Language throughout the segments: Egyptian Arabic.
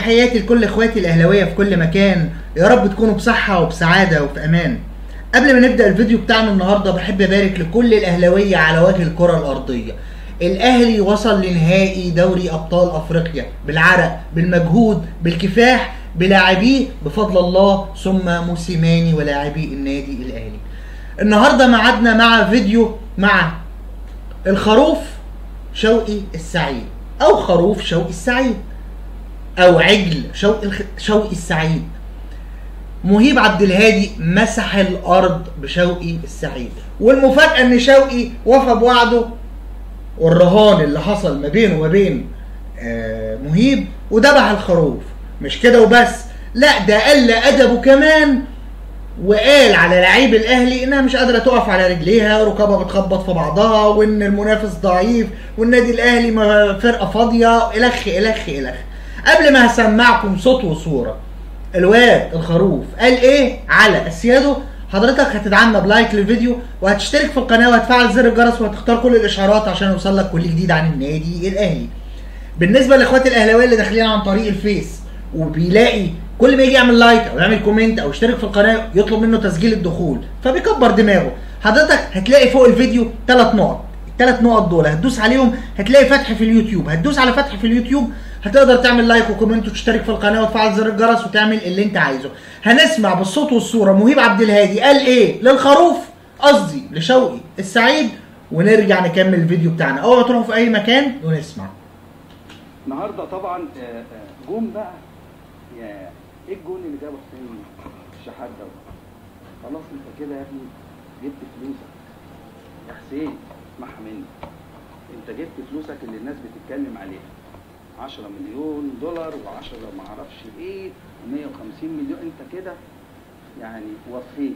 تحياتي لكل اخواتي الاهلاويه في كل مكان يا رب تكونوا بصحه وبسعاده وفي امان قبل ما نبدا الفيديو بتاعنا النهارده بحب ابارك لكل الاهلاويه على وجه الكره الارضيه الاهلي وصل لنهائي دوري ابطال افريقيا بالعرق بالمجهود بالكفاح بلاعبيه بفضل الله ثم موسيماني ولاعبي النادي الاهلي النهارده معادنا مع فيديو مع الخروف شوقي السعيد او خروف شوقي السعيد او عجل شوقي الخ... شوقي السعيد مهيب عبد الهادي مسح الارض بشوقي السعيد والمفاجاه ان شوقي وفى بوعده والرهان اللي حصل ما بينه وما بين آه مهيب وذبح الخروف مش كده وبس لا ده قل ادبه كمان وقال على لعيب الاهلي انها مش قادره تقف على رجليها ركابها بتخبط في بعضها وان المنافس ضعيف والنادي الاهلي فرقه فاضيه الخ الخ الخ قبل ما هسمعكم صوت وصوره الواد الخروف قال ايه على اسياده حضرتك هتدعمنا بلايك للفيديو وهتشترك في القناه وهتفعل زر الجرس وهتختار كل الاشعارات عشان يوصل لك كل جديد عن النادي الاهلي بالنسبه لاخواتي الاهلاويه اللي داخلين عن طريق الفيس وبيلاقي كل ما يجي يعمل لايك او يعمل كومنت او يشترك في القناه يطلب منه تسجيل الدخول فبيكبر دماغه حضرتك هتلاقي فوق الفيديو ثلاث نقط الثلاث نقط دول هتدوس عليهم هتلاقي فتح في اليوتيوب هتدوس على فتح في اليوتيوب هتقدر تعمل لايك وكومنت وتشترك في القناه وتفعل زر الجرس وتعمل اللي انت عايزه هنسمع بالصوت والصوره مهيب عبد الهادي قال ايه للخروف قصدي لشوقي السعيد ونرجع نكمل الفيديو بتاعنا اول ما تروحوا في اي مكان ونسمع النهارده طبعا آه، آه، جون بقى يا ايه الجون اللي جابه حسين الشحات ده خلاص انت كده يا ابني جبت فلوسك يا حسين اسمعها مني انت جبت فلوسك اللي الناس بتتكلم عليها 10 مليون دولار و10 ما اعرفش ايه و150 مليون انت كده يعني وفيت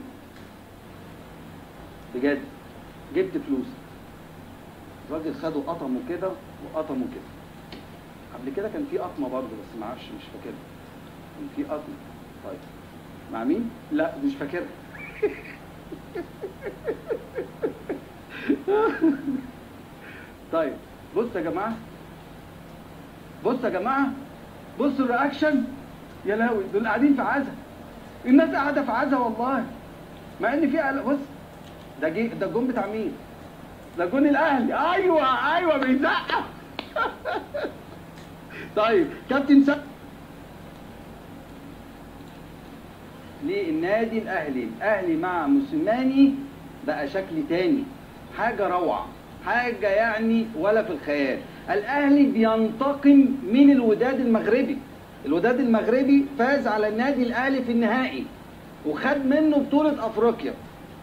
بجد جبت فلوسك الراجل خده قطمه كده وقطمه كده قبل كده كان في قطمه برضه بس ما اعرفش مش فاكرها كان في قطمه طيب مع مين؟ لا مش فاكرها طيب بص يا جماعه بص يا جماعه بصوا الرياكشن يا لهوي دول قاعدين في عزا الناس قاعده في عزا والله مع ان في قلق- بص ده جي ده الجون بتاع مين؟ ده جون الاهلي ايوه ايوه بيزقف طيب كابتن سا... للنادي الاهلي الاهلي مع موسيماني بقى شكل تاني حاجه روعه حاجه يعني ولا في الخيال الاهلي بينتقم من الوداد المغربي الوداد المغربي فاز على النادي الاهلي في النهائي وخد منه بطوله افريقيا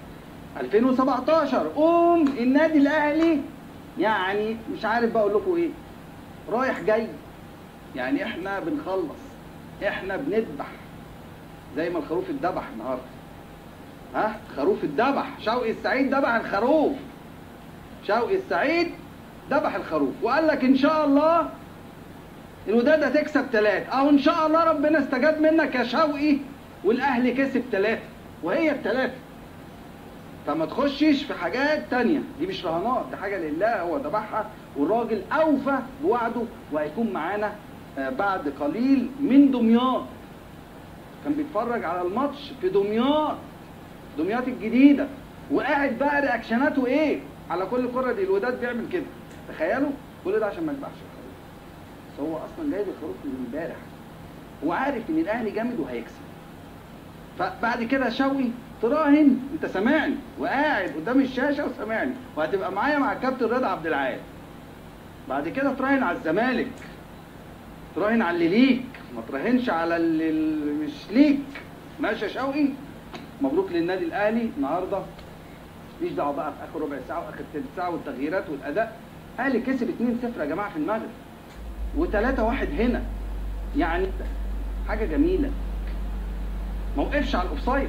2017 قوم النادي الاهلي يعني مش عارف بقى اقول لكم ايه رايح جاي يعني احنا بنخلص احنا بنذبح زي ما الخروف اتذبح النهارده ها خروف اتذبح شوقي السعيد ذبح الخروف شوقي السعيد ذبح الخروف وقال لك ان شاء الله الوداد هتكسب ثلاثة اهو ان شاء الله ربنا استجاب منك يا شوقي والاهلي كسب ثلاثة وهي الثلاثة فما تخشش في حاجات تانية دي مش رهانات دي حاجة لله هو ذبحها والراجل أوفى بوعده وهيكون معانا آه، بعد قليل من دمياط كان بيتفرج على الماتش في دمياط دمياط الجديدة وقاعد بقى رياكشناته ايه على كل كرة دي الوداد بيعمل كده تخيلوا كل ده عشان ما يذبحش الخروف بس هو اصلا جايب الخروف من امبارح وعارف ان الاهلي جامد وهيكسب فبعد كده شوقي تراهن انت سامعني وقاعد قدام الشاشه وسامعني وهتبقى معايا مع الكابتن رضا عبد العال بعد كده تراهن على الزمالك تراهن على اللي ليك ما تراهنش على اللي اللي مش ليك ماشي يا شوقي مبروك للنادي الاهلي النهارده مفيش دعوه بقى في اخر ربع ساعه واخر تلت ساعه والتغييرات والاداء الاهلي كسب 2-0 يا جماعه في المغرب و3-1 هنا يعني حاجه جميله ما وقفش على الاوفسايد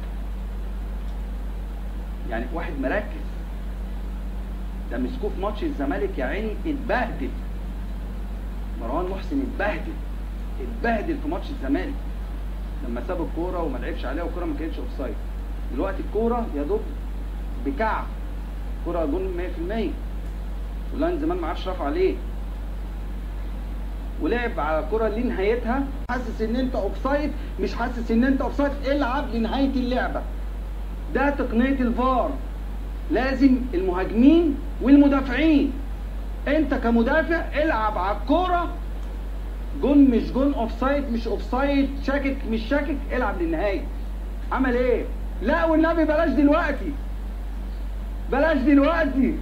يعني واحد مركز ده مسكوه في ماتش الزمالك يا عيني اتبهدل مروان محسن اتبهدل اتبهدل في ماتش الزمالك لما ساب الكوره وما لعبش عليها والكوره ما كانتش اوفسايد دلوقتي الكوره يا دوب بكعب كوره جون 100% واللاين زمان ما عادش رفع عليه ولعب على كرة لنهايتها حاسس ان انت اوفسايد مش حاسس ان انت اوفسايد العب لنهاية اللعبة ده تقنية الفار لازم المهاجمين والمدافعين انت كمدافع العب على الكورة جون مش جون اوفسايد مش اوفسايد شاكك مش شاكك العب للنهاية عمل ايه لا والنبي بلاش دلوقتي بلاش دلوقتي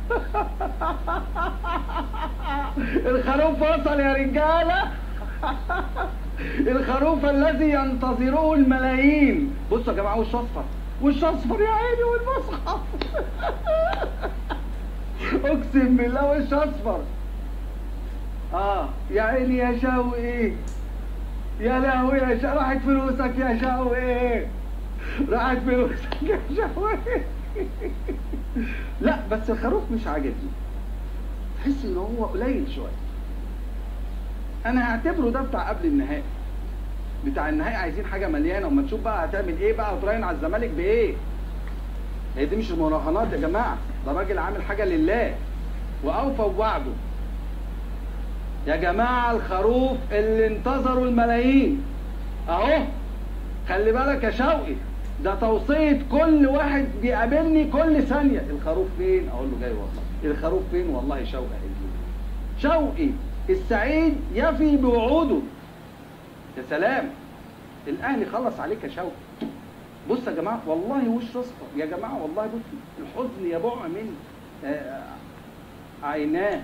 الخروف وصل يا رجاله الخروف الذي ينتظره الملايين بصوا يا جماعه وش اصفر وش اصفر يا عيني والمصحف اقسم بالله وش اصفر اه يا عيني يا شوقي يا لهوي يا شوقي راحت فلوسك يا شوقي راحت فلوسك يا شوقي لا بس الخروف مش عاجبني تحس ان هو قليل شويه انا هعتبره ده بتاع قبل النهائي بتاع النهائي عايزين حاجه مليانه وما تشوف بقى هتعمل ايه بقى وتراهن على الزمالك بايه هي دي مش مراهنات يا جماعه ده راجل عامل حاجه لله واوفى بوعده يا جماعه الخروف اللي انتظروا الملايين اهو خلي بالك يا شوقي ده توصية كل واحد بيقابلني كل ثانية الخروف فين اقول له جاي والله الخروف فين والله شوقي هيجي شوقي السعيد يفي بوعوده يا سلام الاهلي خلص عليك يا شوقي بص يا جماعه والله وش اصفر يا جماعه والله بص الحزن يبع من آه، عيناه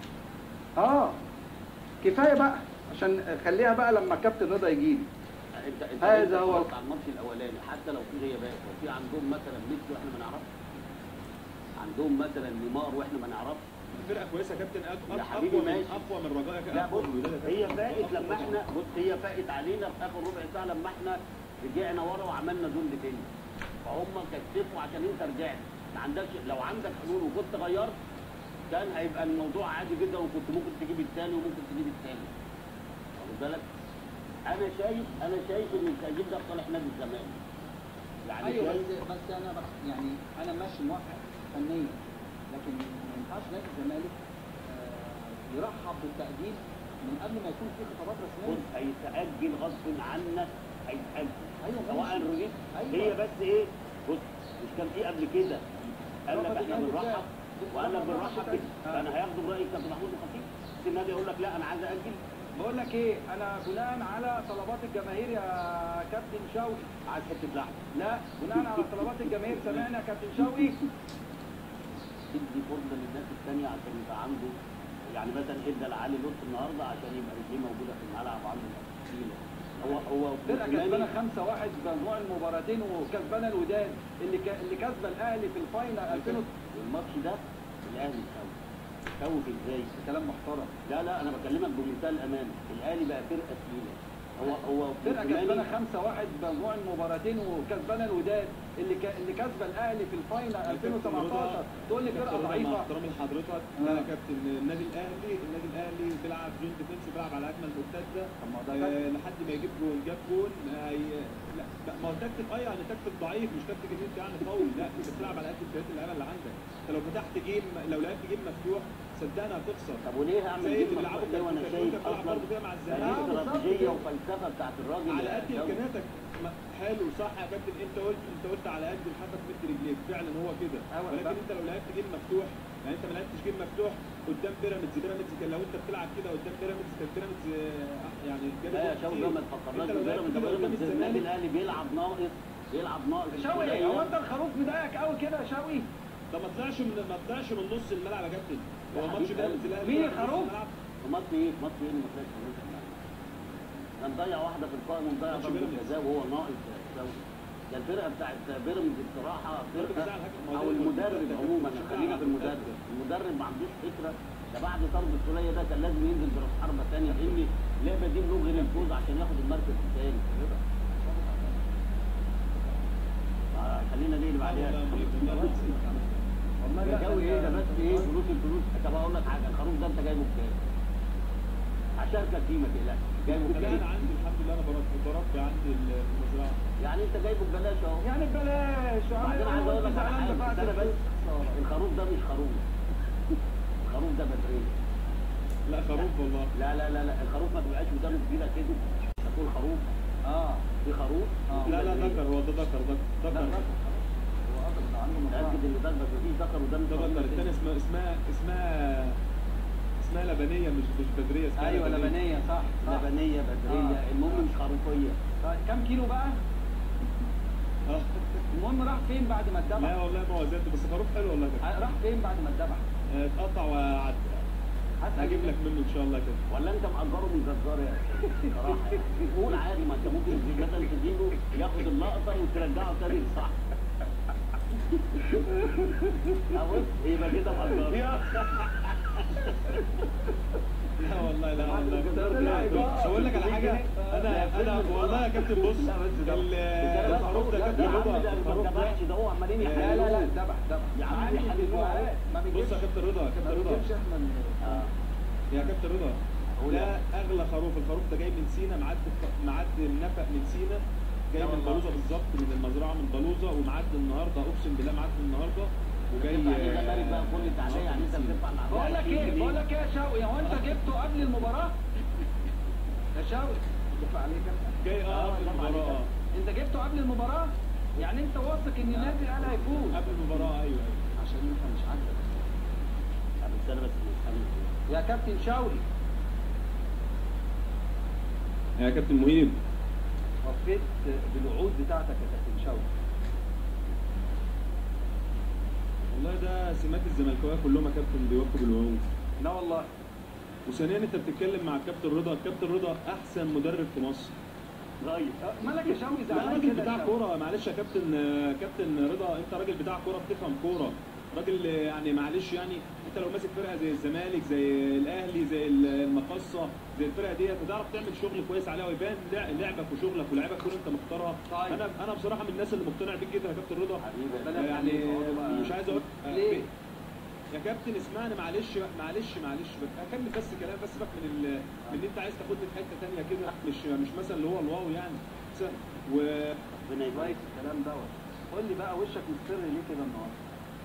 اه كفايه بقى عشان خليها بقى لما كابتن رضا يجي لي انت انت هذا انت هو- اتفرجت على الماتش الاولاني حتى لو في غيابات لو في عندهم مثلا ميسي واحنا ما نعرفش عندهم مثلا نيمار واحنا ما نعرفش فرقه كويسه يا كابتن أق- يا أق- حبيبي اقوى من ماشي. اقوى من رجائك لا أقوى بص من ولادك. هي أقوى- فاقت أقوى لما طبعاً. احنا بص هي فاقت علينا في اخر ربع ساعه لما احنا رجعنا ورا وعملنا ذل تاني فهم كتفوا عشان انت رجعت ما عندكش لو عندك حلول وكنت غيرت كان هيبقى الموضوع عادي جدا وكنت ممكن تجيب الثاني وممكن تجيب الثاني واخد بالك انا شايف انا شايف ان التأجيل ده في صالح نادي الزمالك يعني ايوه شايف بس بس انا بس يعني انا ماشي موافق فنيا لكن ما ينفعش نادي الزمالك آه، يرحب بالتأجيل من قبل ما يكون في خطابات بص رسميه هيتأجل غصب عنك هيتأجل أيوة سواء ماشي. رجيت أيوة. هي بس ايه بص مش كان في قبل كده قال لك رفض احنا النادي بنرحب بتاعه. وقال لك رفض بنرحب النادي كده بتاعه. فانا هياخدوا برأي كابتن محمود الخطيب بس النادي يقول لك لا انا عايز اجل بقول لك ايه انا بناء على طلبات الجماهير يا كابتن شوقي عايز حته لحمه لا بناء على طلبات الجماهير سمعنا يا كابتن شوقي تدي فرصه للناس الثانيه عشان يبقى عنده يعني مثلا ادى لعلي لطفي النهارده عشان يبقى رجليه موجوده في الملعب وعنده تقيله هو هو فرقه كسبانه موسيماني- 5 1 مجموع المباراتين وكسبانه الوداد اللي ك... اللي كسبه الاهلي في الفاينل 2000 الماتش ده الاهلي سوي سوي ازاي كلام محترم لا لا انا بكلمك بمنتهى الامان الاهلي بقى فرقه تقيله هو هو فرقه موسيماني- كسبانه 5 1 مجموع المباراتين وكسبانه الوداد اللي ك... اللي كسبه الاهلي في الفاينل 2017 تقول لي فرقه كابتن رضا، مع ضعيفه احترامي لحضرتك آه. انا كابتن النادي الاهلي النادي الاهلي بيلعب زون ديفنس بيلعب على اجمل مرتده طب ما هو ده آه، لحد ما يجيب جول جاب جول هي لا لا، ما هو تكتيك اه يعني تكتيك ضعيف مش تكتيك ان انت يعني قوي لا انت بتلعب على قد امكانيات اللعيبه اللي عندك انت لو فتحت جيم لو لعبت جيم مفتوح صدقني هتخسر طب وليه اعمل زي جيم اللي بيلعبوا مفتوح ليه وانا كابتن شايف كابتن بيلعب اصلا برضه كده مع الزمالك. هذه آه، بالظبط استراتيجيه كده. وفلسفه بتاعت الراجل على يا قد شوقي. امكانياتك ما- حلو صح يا كابتن انت قلت انت قلت على قد لحافك مد رجليك فعلا هو كده أيوة، ولكن صح. انت لو لعبت جيم مفتوح يعني انت ما لعبتش جيم مفتوح قدام بيراميدز بيراميدز كان لو انت بتلعب كده قدام بيراميدز كان بيراميدز آه، يعني جاب لا يا جول شوقي كتير. ده ما تفكرناش انت لو لعبت ببيراميدز كده قدام بيراميدز النادي الزمالك الاهلي بيلعب ناقص بيلعب ناقص شوقي الثنائية. هو انت الخروف مضايقك قوي كده يا شوقي ده ما طلعش من ما طلعش من نص الملعب يا كابتن يا هو حبيب ماتش بيراميدز قلبي. الاهلي مين طلع من نص الخروف؟ الملعب. في ماتش ايه؟ في ماتش ايه اللي ما طلعش من نص الملعب؟ ده مضيع واحده في القائم ومضيع ماتش ضربه بيراميدز. جزاء وهو ناقص يا شوقي. ده الفرقه بتاعت بيراميدز بصراحه ضربة فرقه جزاء على الحكم. او المدرب عموما خلينا في المدرب المدرب ما عندوش فكره ده بعد طرد السوليه ده كان لازم ينزل براس حربه ثانيه لان اللعبه دي له غير الفوز عشان ياخد المركز الثاني آه، خلينا ليه اللي بعديها والله يا جوي ايه ده بس ايه فلوس الفلوس طب اقول لك حاجه الخروف ده انت جايبه بكام؟ هشاركك فيه ما تقلقش جايبه لا انا بكام؟ عندي الحمد لله انا بربي بربي عندي المزرعه يعني انت جايبه ببلاش اهو يعني ببلاش وبعدين عايز اقول لك على حاجه بس انا بس الخروف ده مش خروف الخروف ده بدريه لا خروف والله لا لا لا لا الخروف ما بيبقاش ودانه كبيره كده تقول خروف اه في خروف آه. لا لا ذكر هو ده ذكر ذكر لا ذكر ذكر هو اقدر ده عنده مزرعه متاكد ان ده بس مفيش ذكر ودانه ده طويلة ذكر كده. الثاني اسمها اسمها اسمها اسمها لبنيه مش مش بدريه اسمها ايوه لبنيه صح صح لبنيه بدريه آه. المهم مش خروفيه طيب كم كيلو بقى؟ آه. المهم راح فين بعد ما لا اتذبح؟ والله ما هو زاد بس خروف حلو والله كده راح فين بعد ما اتذبح؟ آه، اتقطع وعد هجيب لك منه ان شاء الله كده ولا انت مأجره من جزار يا أستاذ؟ صراحه يعني قول عادي ما انت ممكن مثلا تجيبه ياخد اللقطه وترجعه تاني صح بص يبقى كده مأجره لا والله لا والله اقول لك على حاجه انا انا والله يا كابتن بص ال- الخروف ده يا كابتن عم رضا ده ما الخروف ده ذبحش ده هو عمالين لا لا لا يحللوه ذبح ذبح يا عم عادي بيحللوه ما أهو. بيجيبش بص يا كابتن رضا يا ما كابتن رضا بيجيبش احنا ال- آه. يا كابتن رضا قول ده يا اغلى خروف الخروف ده جاي من سينا معدي معدي النفق من سينا جاي لا من والله. بلوزه بالظبط من المزرعه من بلوزه ومعدي النهارده اقسم بالله معدي النهارده وجاي بتدفع عليه زمالك بقى كل التعليق يعني انت بتدفع مع بقول لك ايه بقول لك ايه يا شوقي هو انت جبته قبل المباراه؟ يا شوقي دفع عليك انت جاي اه آه، قبل دفع المباراه عليك. اه انت جبته قبل المباراه؟ يعني انت واثق ان النادي الاهلي هيفوز قبل المباراه ايوه ايوه عشان انت مش عاجبك بس انا بس مش يا كابتن شوقي يا كابتن مهيب وفيت بالوعود بتاعتك يا كابتن شوقي والله ده سمات الزملكاويه كلهم يا كابتن بيوفوا بالوعود لا والله وثانيا انت بتتكلم مع الكابتن رضا الكابتن رضا احسن مدرب في مصر رايح أه، مالك يا شوقي لا زعلان راجل كده بتاع يا شوقي؟ كوره معلش يا كابتن آه، كابتن رضا انت راجل بتاع كوره بتفهم كوره راجل آه، يعني معلش يعني انت لو ماسك فرقه زي الزمالك زي الاهلي زي المقصه زي الفرقه ديت بتعرف تعمل شغل كويس عليها ويبان لع- لعبك وشغلك ولاعيبك كل انت مختارها طيب. انا انا بصراحه من الناس اللي مقتنع بيك جدا يا كابتن رضا حبيبي بلاش آه، يعني تقعدوا بقى. مش عايز اقول آه، ليه؟ يا كابتن اسمعني معلش معلش معلش بس اكمل بس كلام بس سيبك من ال... من ان انت عايز تاخدني في حته ثانيه كده مش مش مثلا اللي هو الواو يعني سهل. و ربنا يبارك كويس الكلام دوت قول لي بقى وشك مصفر ليه كده النهارده؟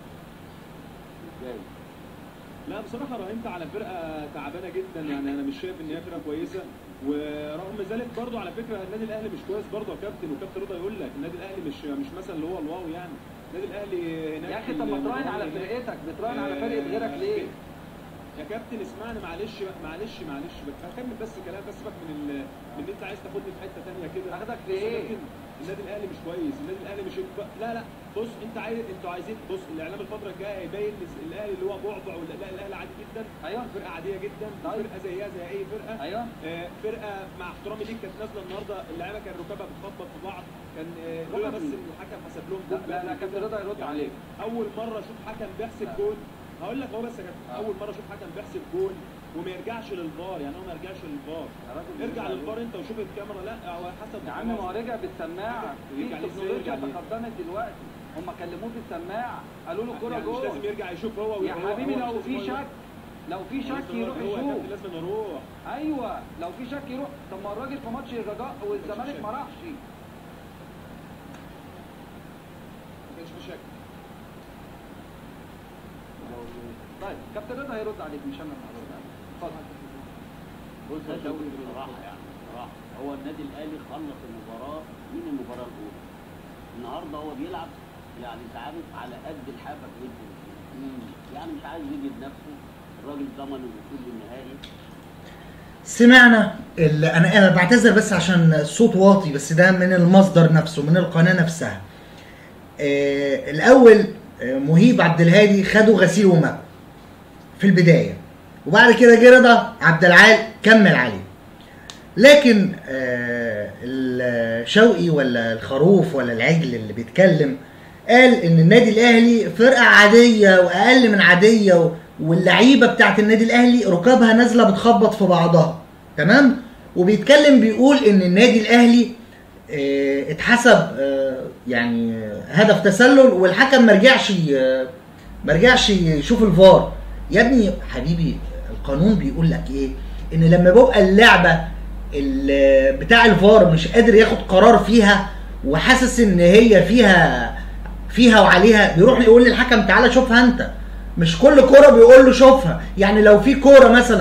ازاي لا بصراحه راهنت على فرقه تعبانه جدا يعني انا مش شايف ان هي فرقه كويسه ورغم ذلك برضو على فكره النادي الاهلي مش كويس برضو يا كابتن وكابتن رضا يقول لك النادي الاهلي مش مش مثلا اللي هو الواو يعني النادي الاهلي هناك يا اخي طب ما تراهن على هناك- فرقتك بتراهن على فرقه آه، غيرك ليه؟ يا كابتن اسمعني معلش معلش معلش بس هكمل بس كلام بس سيبك من ال... من ان انت عايز تاخدني في حته ثانيه كده اخدك في بص يا ايه؟ كابتن، النادي الاهلي مش كويس النادي الاهلي مش لا لا بص انت عايز انتوا عايزين بص الاعلام الفتره الجايه هيبين إن الاهلي اللي هو بعبع ولا لا الاهلي عادي جدا ايوه فرقه عاديه جدا طيب. فرقه زيها زي اي فرقه ايوه آه، فرقه مع احترامي ليك كانت نازله النهارده اللعيبه كان ركابها بتخبط في بعض كان آه، لولا بس ان الحكم حسب لهم لا جول لا لا بدري كابتن كده. رضا يرد يعني عليك اول مره اشوف حكم بيحسب لا. جول هقول لك هو بس يا كابتن آه. اول مره اشوف حكم بيحسب جول وما يرجعش للفار يعني هو ما يرجعش للفار يا راجل ارجع يرجع للفار انت وشوف الكاميرا لا هو حسب يا عم ما هو رجع بالسماعه في يرجع ليه ازاي؟ تكنولوجيا يرجع ليه؟ تقدمت دلوقتي هم كلموه في السماعه قالوا له كرة يعني مش لازم جول يرجع يشوف هو يا هو- حبيبي هو مش لو لازم في هو شك لو في يروح. شك يروح هو يا يشوف كابتن لازم نروح ايوه لو في شك يروح طب ما الراجل في ماتش الرجاء والزمالك ما راحش مفيش مشاكل طيب كابتن رضا هيرد عليك مش انا اللي هرد عليك اتفضل بص يا شوقي بصراحه يعني بصراحه هو النادي الاهلي خلص المباراه من المباراه الاولى النهارده هو بيلعب يعني تعرف على قد الحافه جدا يعني مش عايز يجي بنفسه الراجل ضمن الوصول للنهائي سمعنا ال- انا انا بعتذر بس عشان الصوت واطي بس ده من المصدر نفسه من القناه نفسها آه الاول آه مهيب عبد الهادي خدوا غسيل ومكوى في البدايه وبعد كده جه رضا عبد العال كمل عليه لكن آه الشوقي ولا الخروف ولا العجل اللي بيتكلم قال ان النادي الاهلي فرقه عاديه واقل من عاديه و- واللعيبه بتاعت النادي الاهلي ركابها نازله بتخبط في بعضها تمام وبيتكلم بيقول ان النادي الاهلي آه، اتحسب آه، يعني آه، هدف تسلل والحكم ما رجعش ي- ما رجعش يشوف الفار يا ابني حبيبي القانون بيقول لك ايه ان لما بيبقى اللعبه ال- بتاع الفار مش قادر ياخد قرار فيها وحاسس ان هي فيها فيها وعليها بيروح يقول للحكم تعالى شوفها انت مش كل كوره بيقول له شوفها يعني لو في كوره مثلا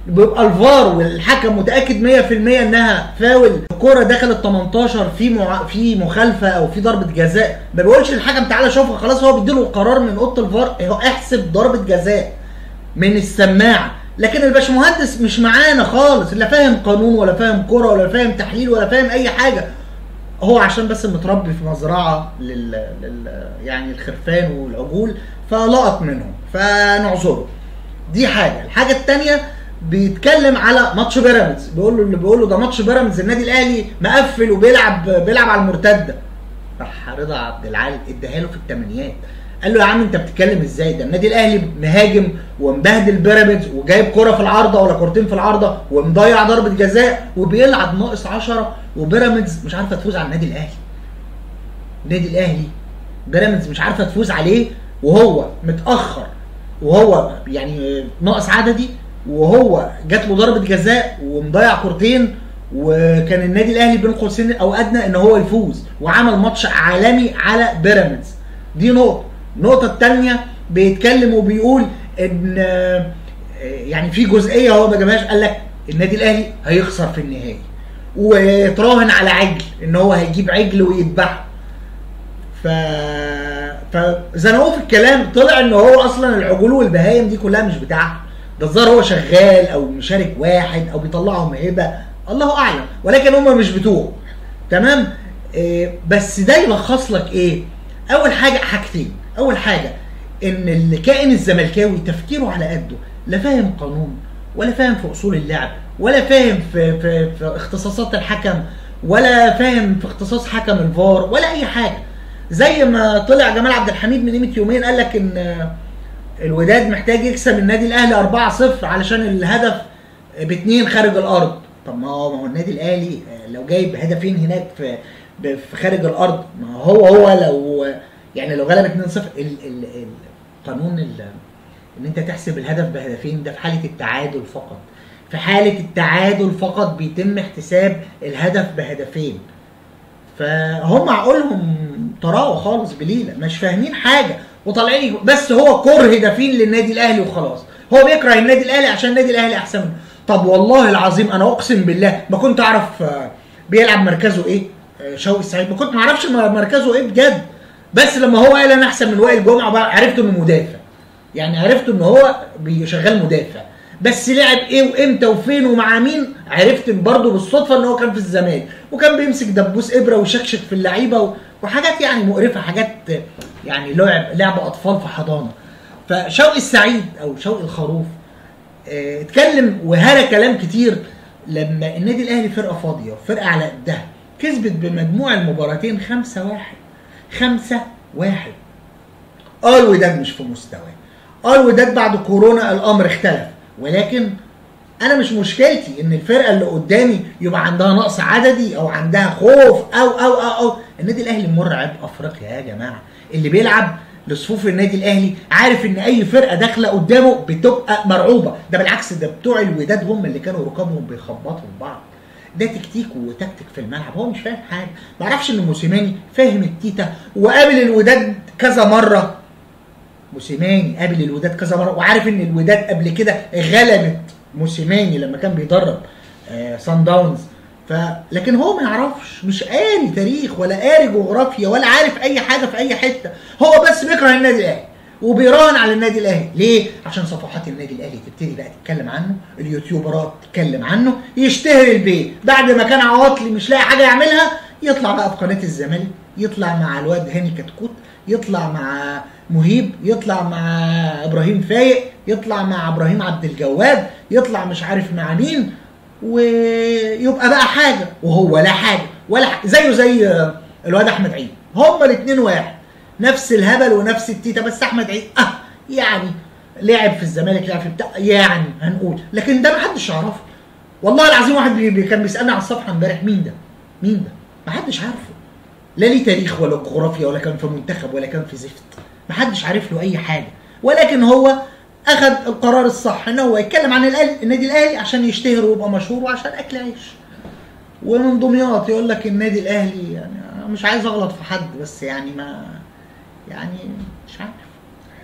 بيبقى الفار والحكم متاكد 100% انها فاول الكوره دخلت 18 في مع... في مخالفه او في ضربه جزاء ما بيقولش للحكم تعالى شوفها خلاص هو بيديله قرار من اوضه الفار هو احسب ضربه جزاء من السماعه لكن الباشمهندس مش معانا خالص لا فاهم قانون ولا فاهم كوره ولا فاهم تحليل ولا فاهم اي حاجه هو عشان بس متربي في مزرعه لل... لل... يعني الخرفان والعجول فلقط منهم فنعذره دي حاجه الحاجه الثانيه بيتكلم على ماتش بيراميدز بيقول له اللي بيقول له ده ماتش بيراميدز النادي الاهلي مقفل وبيلعب بيلعب على المرتده راح رضا عبد العال اداها له في الثمانينات قال له يا عم انت بتتكلم ازاي ده النادي الاهلي مهاجم ومبهدل بيراميدز وجايب كرة في العارضه ولا كورتين في العارضه ومضيع ضربه جزاء وبيلعب ناقص 10 وبيراميدز مش عارفه تفوز على النادي الاهلي النادي الاهلي بيراميدز مش عارفه تفوز عليه وهو متاخر وهو يعني ناقص عددي وهو جات له ضربه جزاء ومضيع كورتين وكان النادي الاهلي بين قوسين او ادنى ان هو يفوز وعمل ماتش عالمي على بيراميدز دي نقطه النقطه الثانيه بيتكلم وبيقول ان آه، يعني في جزئيه هو ما جابهاش قال لك النادي الاهلي هيخسر في النهائي وتراهن على عجل ان هو هيجيب عجل ويذبحه ف فزنقوه في الكلام طلع ان هو اصلا العجول والبهايم دي كلها مش بتاعته ده الظاهر هو شغال او مشارك واحد او بيطلعهم هبه الله اعلم ولكن هم مش بتوعه تمام إيه بس ده يلخص لك ايه اول حاجه حاجتين اول حاجه ان الكائن الزملكاوي تفكيره على قده لا فاهم قانون ولا فاهم في اصول اللعب ولا فاهم في, في, في اختصاصات الحكم ولا فاهم في اختصاص حكم الفار ولا اي حاجه زي ما طلع جمال عبد الحميد من قيمه يومين قال لك ان الوداد محتاج يكسب النادي الاهلي 4-0 علشان الهدف باتنين خارج الارض طب ما هو ما هو النادي الاهلي لو جايب هدفين هناك في في خارج الارض ما هو هو لو يعني لو غلب 2-0 ال- ال- ال- قانون ال- ان انت تحسب الهدف بهدفين ده في حاله التعادل فقط في حاله التعادل فقط بيتم احتساب الهدف بهدفين فهم عقولهم طراوه خالص بليله مش فاهمين حاجه وطالعين يج- بس هو كره هدفين للنادي الاهلي وخلاص هو بيكره النادي الاهلي عشان النادي الاهلي احسن منه طب والله العظيم انا اقسم بالله ما كنت اعرف آه، بيلعب مركزه ايه آه، شوقي السعيد ما كنت ما اعرفش م- مركزه ايه بجد بس لما هو قال انا احسن من وائل جمعه بقى عرفت انه مدافع يعني عرفت ان هو بي- شغال مدافع بس لعب ايه وامتى وفين ومع مين عرفت برضه بالصدفه ان هو كان في الزمالك وكان بيمسك دبوس ابره ويشكشك في اللعيبه و- وحاجات يعني مقرفه حاجات يعني لعب لعب اطفال في حضانه فشوقي السعيد او شوقي الخروف آه، اتكلم وهرى كلام كتير لما النادي الاهلي فرقه فاضيه فرقه على قدها كسبت بمجموع المباراتين 5 1 5 1 اه الوداد مش في مستواه اه الوداد بعد كورونا الامر اختلف ولكن انا مش مشكلتي ان الفرقه اللي قدامي يبقى عندها نقص عددي او عندها خوف او او او او النادي الاهلي مرعب افريقيا يا جماعه اللي بيلعب لصفوف النادي الاهلي عارف ان اي فرقه داخله قدامه بتبقى مرعوبه ده بالعكس ده بتوع الوداد هم اللي كانوا ركابهم بيخبطوا في بعض ده تكتيك وتكتيك في الملعب هو مش فاهم حاجه ما يعرفش ان موسيماني فاهم التيتا وقابل الوداد كذا مره موسيماني قابل الوداد كذا مره وعارف ان الوداد قبل كده غلبت موسيماني لما كان بيدرب آه سان داونز ف لكن هو ما يعرفش مش قاري تاريخ ولا قاري جغرافيا ولا عارف اي حاجه في اي حته هو بس بيكره النادي الاهلي وبيراهن على النادي الاهلي ليه عشان صفحات النادي الاهلي تبتدي بقى تتكلم عنه اليوتيوبرات تتكلم عنه يشتهر البيت بعد ما كان عواطلي مش لاقي حاجه يعملها يطلع بقى في قناه الزمالك يطلع مع الواد هاني كتكوت يطلع مع مهيب يطلع مع ابراهيم فايق يطلع مع ابراهيم عبد الجواد يطلع مش عارف مع مين ويبقى بقى حاجه وهو لا حاجه ولا حاجة. زيه زي آه، الواد احمد عيد هما الاثنين واحد نفس الهبل ونفس التيتا بس احمد عيد اه يعني لعب في الزمالك لعب في بتاع يعني هنقول لكن ده محدش يعرفه والله العظيم واحد بي بي- كان بيسالني على الصفحه امبارح مين ده؟ مين ده؟ محدش عارفه لا ليه تاريخ ولا جغرافيا ولا كان في منتخب ولا كان في زفت محدش عارف له اي حاجه ولكن هو اخذ القرار الصح ان هو يتكلم عن الأهلي- النادي الاهلي عشان يشتهر ويبقى مشهور وعشان اكل عيش ومن دمياط يقول لك النادي الاهلي يعني أنا مش عايز اغلط في حد بس يعني ما يعني مش عارف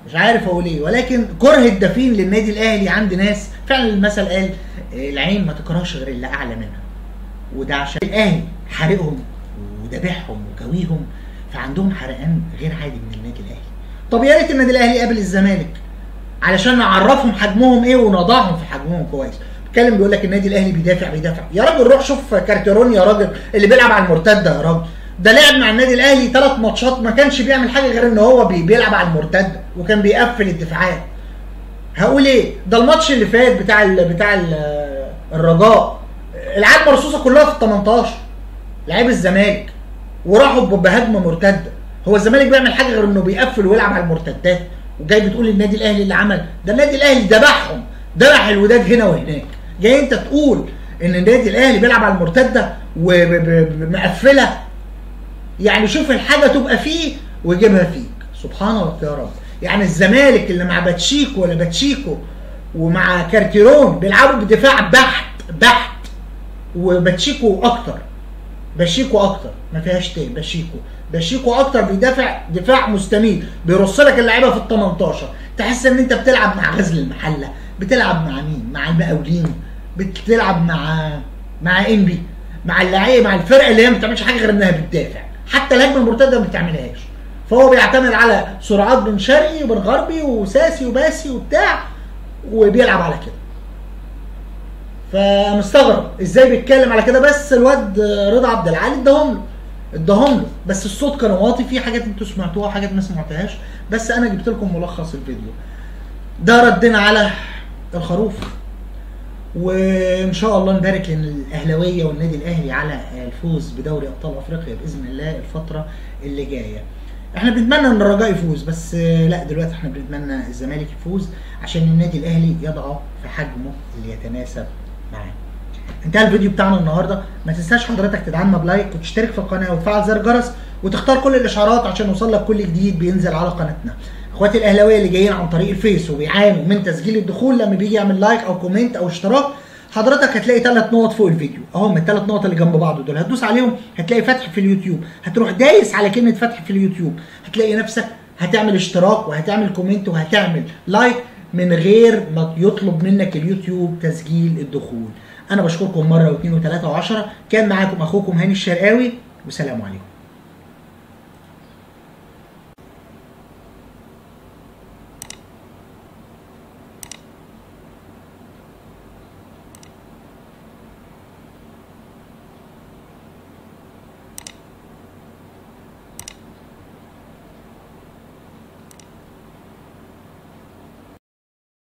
مش عارف اقول ايه ولكن كره الدفين للنادي الاهلي عند ناس فعلا المثل قال آه، العين ما تكرهش غير اللي اعلى منها وده عشان الاهلي حارقهم وذابحهم وكويهم فعندهم حرقان غير عادي من النادي الاهلي طب يا ريت النادي الاهلي قابل الزمالك علشان نعرفهم حجمهم ايه ونضعهم في حجمهم كويس بيتكلم بيقول لك النادي الاهلي بيدافع بيدافع يا راجل روح شوف كارتيرون يا راجل اللي بيلعب على المرتده يا راجل ده لعب مع النادي الاهلي ثلاث ماتشات ما كانش بيعمل حاجه غير ان هو بي- بيلعب على المرتده وكان بيقفل الدفاعات هقول ايه ده الماتش اللي فات بتاع ال بتاع ال الرجاء العيال مرصوصه كلها في ال 18 لعيب الزمالك وراحوا ب- بهجمه مرتده هو الزمالك بيعمل حاجه غير انه بيقفل ويلعب على المرتدات وجاي بتقول النادي الاهلي اللي عمل ده النادي الاهلي ذبحهم ذبح الوداد هنا وهناك جاي انت تقول ان النادي الاهلي بيلعب على المرتده ومقفله يعني شوف الحاجه تبقى فيه ويجيبها فيك سبحانك يا رب يعني الزمالك اللي مع باتشيكو ولا باتشيكو ومع كارتيرون بيلعبوا بدفاع بحت بحت وباتشيكو اكتر باشيكو اكتر ما فيهاش تاني باشيكو باشيكو اكتر بيدافع دفاع مستميت بيرص لك اللعيبه في ال 18 تحس ان انت بتلعب مع غزل المحله بتلعب مع مين مع المقاولين بتلعب مع مع انبي مع اللعيبه مع الفرقه اللي هي ما بتعملش حاجه غير انها بتدافع حتى الهجمه المرتده ما بتعملهاش فهو بيعتمد على سرعات بن شرقي وبن غربي وساسي وباسي وبتاع وبيلعب على كده فمستغرب ازاي بيتكلم على كده بس الواد رضا عبد العالي اداهم له اداهم له بس الصوت كان واطي في حاجات انتوا سمعتوها حاجات ما سمعتهاش بس انا جبت لكم ملخص الفيديو ده ردنا على الخروف وان شاء الله نبارك للاهلاويه والنادي الاهلي على الفوز بدوري ابطال افريقيا باذن الله الفتره اللي جايه احنا بنتمنى ان الرجاء يفوز بس آه، لا دلوقتي احنا بنتمنى الزمالك يفوز عشان النادي الاهلي يضعه في حجمه اللي يتناسب معاه انتهى الفيديو بتاعنا النهارده ما تنساش حضرتك تدعمنا بلايك وتشترك في القناه وتفعل زر الجرس وتختار كل الاشعارات عشان يوصلك كل جديد بينزل على قناتنا اخواتي الاهلاويه اللي جايين عن طريق الفيس وبيعانوا من تسجيل الدخول لما بيجي يعمل لايك او كومنت او اشتراك حضرتك هتلاقي ثلاث نقط فوق الفيديو اهم الثلاث نقط اللي جنب بعض دول هتدوس عليهم هتلاقي فتح في اليوتيوب هتروح دايس على كلمه فتح في اليوتيوب هتلاقي نفسك هتعمل اشتراك وهتعمل كومنت وهتعمل لايك من غير ما يطلب منك اليوتيوب تسجيل الدخول انا بشكركم مره واثنين وثلاثه وعشرة كان معاكم اخوكم هاني الشرقاوي وسلام عليكم